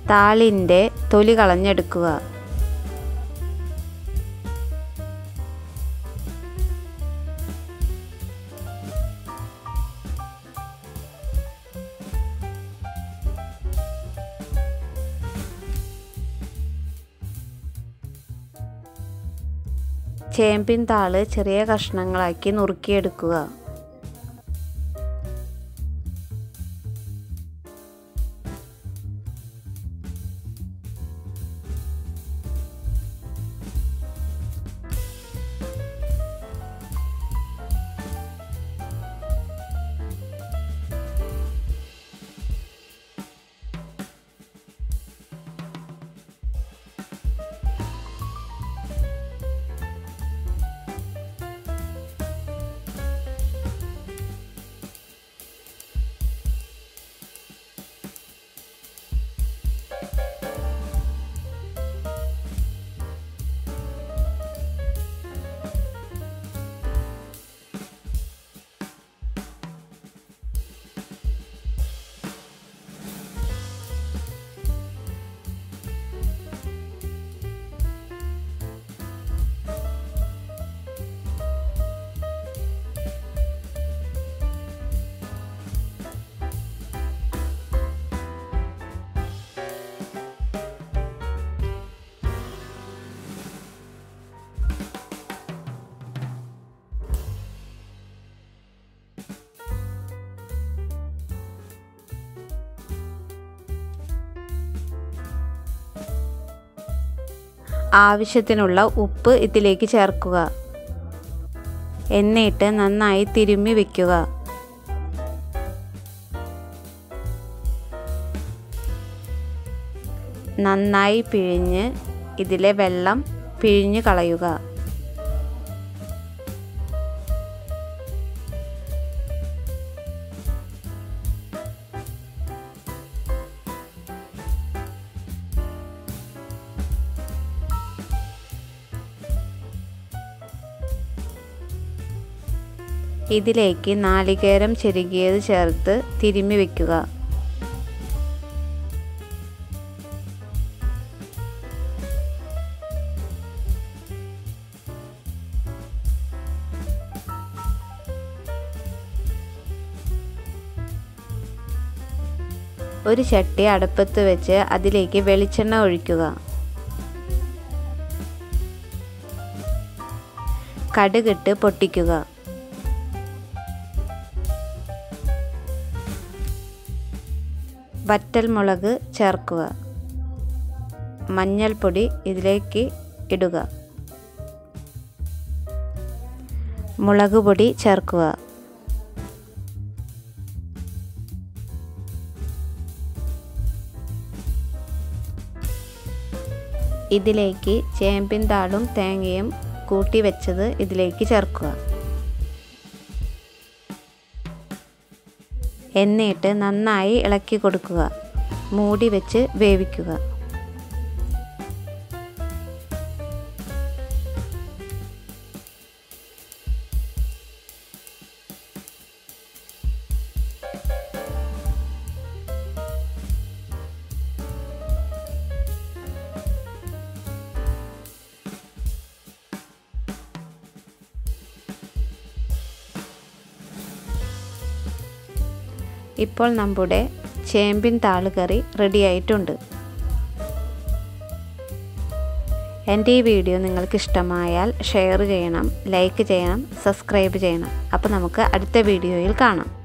താളിൻ്റെ തൊലി കളഞ്ഞെടുക്കുക ചേമ്പിൻ താള് ചെറിയ കഷ്ണങ്ങളാക്കി നുറുക്കിയെടുക്കുക ആവശ്യത്തിനുള്ള ഉപ്പ് ഇതിലേക്ക് ചേർക്കുക എന്നിട്ട് നന്നായി തിരുമ്മി വയ്ക്കുക നന്നായി പിഴിഞ്ഞ് ഇതിലെ വെള്ളം പിഴിഞ്ഞു കളയുക ഇതിലേക്ക് നാളികേരം ചെരുകിയത് ചേർത്ത് തിരുമ്മി വയ്ക്കുക ഒരു ചട്ടി അടുപ്പത്ത് വെച്ച് അതിലേക്ക് വെളിച്ചെണ്ണ ഒഴിക്കുക കടുകിട്ട് പൊട്ടിക്കുക വറ്റൽമുളക് ചേർക്കുക മഞ്ഞൾപ്പൊടി ഇതിലേക്ക് ഇടുക മുളക് പൊടി ചേർക്കുക ഇതിലേക്ക് ചേമ്പിൻ താളും തേങ്ങയും കൂട്ടി വെച്ചത് ഇതിലേക്ക് ചേർക്കുക എന്നിട്ട് നന്നായി ഇളക്കി കൊടുക്കുക മൂടി വെച്ച് വേവിക്കുക ഇപ്പോൾ നമ്മുടെ ചേമ്പിൻ താളുകറി റെഡിയായിട്ടുണ്ട് എൻ്റെ ഈ വീഡിയോ നിങ്ങൾക്ക് ഇഷ്ടമായാൽ ഷെയർ ചെയ്യണം ലൈക്ക് ചെയ്യണം സബ്സ്ക്രൈബ് ചെയ്യണം അപ്പോൾ നമുക്ക് അടുത്ത വീഡിയോയിൽ കാണാം